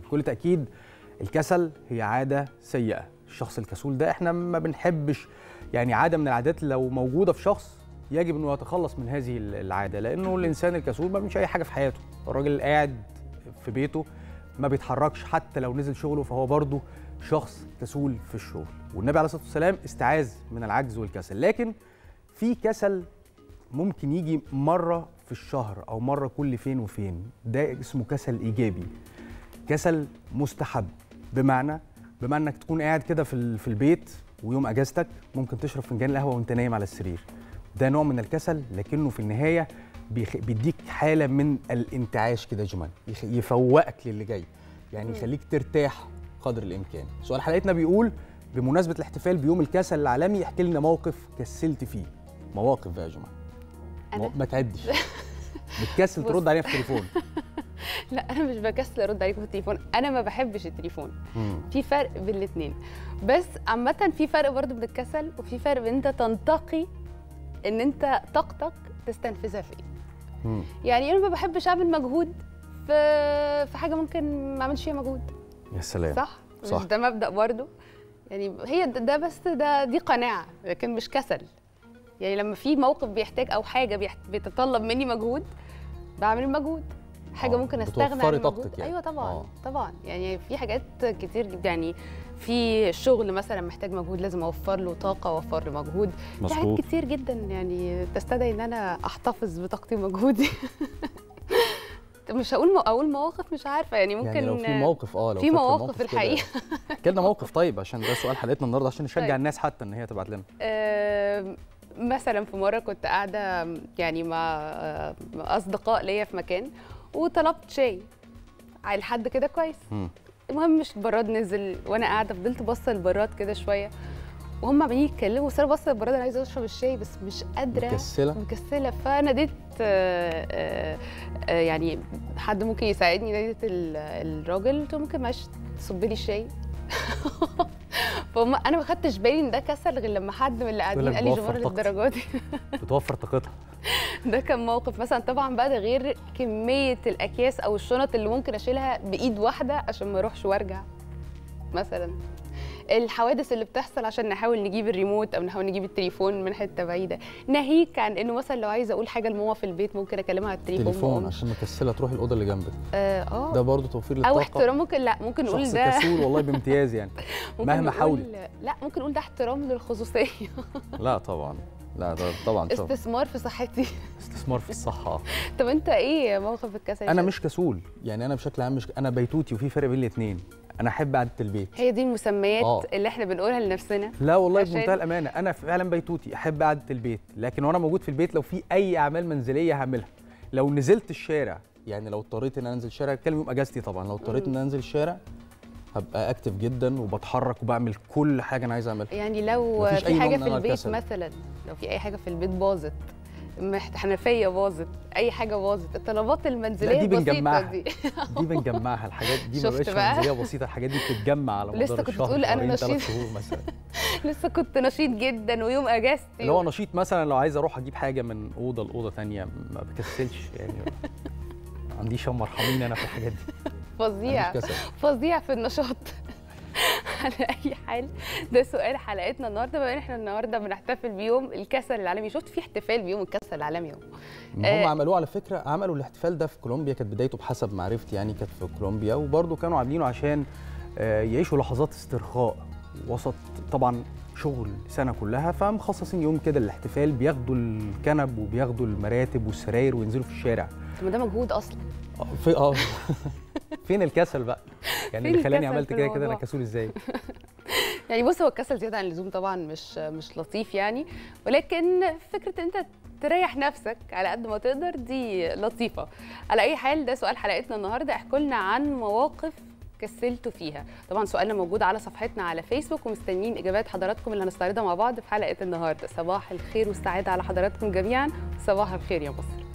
بكل تاكيد الكسل هي عاده سيئه الشخص الكسول ده احنا ما بنحبش يعني عاده من العادات لو موجوده في شخص يجب انه يتخلص من هذه العاده لانه الانسان الكسول ما بيعملش اي حاجه في حياته الراجل قاعد في بيته ما بيتحركش حتى لو نزل شغله فهو برضه شخص كسول في الشغل والنبي عليه الصلاه والسلام استعاذ من العجز والكسل لكن في كسل ممكن يجي مره في الشهر او مره كل فين وفين ده اسمه كسل ايجابي كسل مستحب بمعنى بمعنى انك تكون قاعد كده في في البيت ويوم اجازتك ممكن تشرب فنجان القهوه وانت نايم على السرير ده نوع من الكسل لكنه في النهايه بيخ... بيديك حاله من الانتعاش كده جمال يخ... يفوقك للي جاي يعني يخليك ترتاح قدر الامكان سؤال حلقتنا بيقول بمناسبه الاحتفال بيوم الكسل العالمي احكي لنا موقف كسلت فيه مواقف بقى يا جماعه أنا؟ ما تعدش بتكسل بص. ترد عليها في التليفون لا انا مش بكسل ارد عليكم في التليفون انا ما بحبش التليفون مم. في فرق بين الاثنين بس عامه في فرق برضو بين الكسل وفي فرق بين انت تنتقي ان انت طاقتك تستنفذها في ايه مم. يعني انا ما بحبش اعمل مجهود في في حاجه ممكن ما اعملش فيها مجهود يا سلام صح صح. مش ده مبدا برضو يعني هي ده ده بس ده دي قناعه لكن مش كسل يعني لما في موقف بيحتاج او حاجه بيحت- بيتطلب مني مجهود بعمل المجهود حاجه آه، ممكن استغنى عن بتوفري المجهود طاقتك يعني. ايوه طبعا آه. طبعا يعني في حاجات كتير جدا يعني في شغل مثلا محتاج مجهود لازم اوفر له طاقه اوفر له مجهود في حاجات مظبوط كتير جدا يعني تستدعي ان انا احتفظ بطاقتي ومجهودي مش هقول مو- اقول مواقف مش عارفه يعني ممكن يعني لو في موقف اه لو في فاكر مواقف موقف كده. الحقيقه احكي لنا موقف طيب عشان ده سؤال حلقتنا النهارده عشان نشجع طيب. الناس حتى ان هي تبعت لنا آم، مثلا في مره كنت قاعده يعني مع آه، مع اصدقاء ليا في مكان وطلبت شاي على حد كده كويس مم. المهم مش البراد نزل وانا قاعده فضلت باصه للبراد كده شويه وهم عمالين يتكلموا بس انا باصه للبراد انا عايزه اشرب الشاي بس مش قادره مكسله مكسله فناديت آه، آه، آه، يعني حد ممكن يساعدني ناديت ال- الراجل قلت له ممكن معلش تصب لي الشاي فهم انا ما خدتش بالي ان ده كسل غير لما حد من اللي قاعدين لك قال لي بوفر جمال طاقتي. للدرجه دي بتوفر طاقتها ده كان موقف مثلا طبعا بقى ده غير كميه الاكياس او الشنط اللي ممكن اشيلها بايد واحده عشان ما اروحش وارجع مثلا الحوادث اللي بتحصل عشان نحاول نجيب الريموت او نحاول نجيب التليفون من حته بعيده ناهيك عن انه مثلا لو عايزه اقول حاجه لماما في البيت ممكن اكلمها على التليفون تليفون وأقوم. عشان مكسله تروح الاوضه اللي جنبك اه آه. ده برضه توفير للطاقه او احترام ممكن لا ممكن نقول شخص ده كسول والله بامتياز يعني ممكن مهما نقول- حاولت. لا ممكن نقول ده احترام للخصوصيه لا طبعا لا ده طبعا شوف استثمار في صحتي استثمار في الصحه طب انت ايه موقف الكسل انا مش كسول يعني انا بشكل عام مش انا بيتوتي وفي فرق بين الاثنين انا احب قعده البيت هي دي المسميات آه. اللي احنا بنقولها لنفسنا لا والله عشان- بمنتهى الامانه انا فعلا بيتوتي احب قعده البيت لكن وانا موجود في البيت لو في اي اعمال منزليه هعملها لو نزلت الشارع يعني لو اضطريت ان انا انزل الشارع اتكلم يوم اجازتي طبعا لو اضطريت ان انا انزل الشارع هبقى اكتف جدا وبتحرك وبعمل كل حاجه انا عايز اعملها يعني لو مفيش أي في نوع حاجه من في أنواع البيت الكسل. مثلا لو في اي حاجه في البيت باظت محت- حنفيه باظت اي حاجه باظت الطلبات المنزليه لا دي البسيطه بنجمعها دي دي بنجمعها الحاجات دي ما شفت بقتش بقى؟ منزليه بسيطه الحاجات دي بتتجمع على مدار لسه كنت الشهر بتقول أنا شهرين، نشيط. ثلاث شهور مثلا لسه كنت نشيط جدا ويوم اجازتي اللي هو نشيط مثلا لو عايز اروح اجيب حاجه من اوضه لاوضه ثانيه ما بكسلش يعني ما عنديش هم مرحمين انا في الحاجات دي ما فظيع عنديش كسل فظيع في النشاط على اي حال ده سؤال حلقتنا النهارده بما ان احنا النهارده بنحتفل بيوم الكسل العالمي شفت في احتفال بيوم الكسل العالمي اهو ما هم آه. عملوه على فكره عملوا الاحتفال ده في كولومبيا كانت بدايته بحسب معرفتي يعني كانت في كولومبيا وبرده كانوا عاملينه عشان آه، يعيشوا لحظات استرخاء وسط طبعا شغل سنه كلها فمخصصين يوم كده للاحتفال بياخدوا الكنب وبياخدوا المراتب والسراير وينزلوا في الشارع طب ما ده مجهود اصلا آه، في اه فين الكسل بقى يعني فين اللي خلاني الكسل عملت في كده كده انا الموضوع؟ كسول ازاي يعني بص هو الكسل زياده عن اللزوم طبعا مش مش لطيف يعني ولكن فكره ان انت تريح نفسك على قد ما تقدر دي لطيفه على اي حال ده سؤال حلقتنا النهارده احكوا لنا عن مواقف كسلتوا فيها طبعا سؤالنا موجود على صفحتنا على فيسبوك ومستنيين اجابات حضراتكم اللي هنستعرضها مع بعض في حلقه النهارده صباح الخير والسعاده على حضراتكم جميعا صباح الخير يا مصر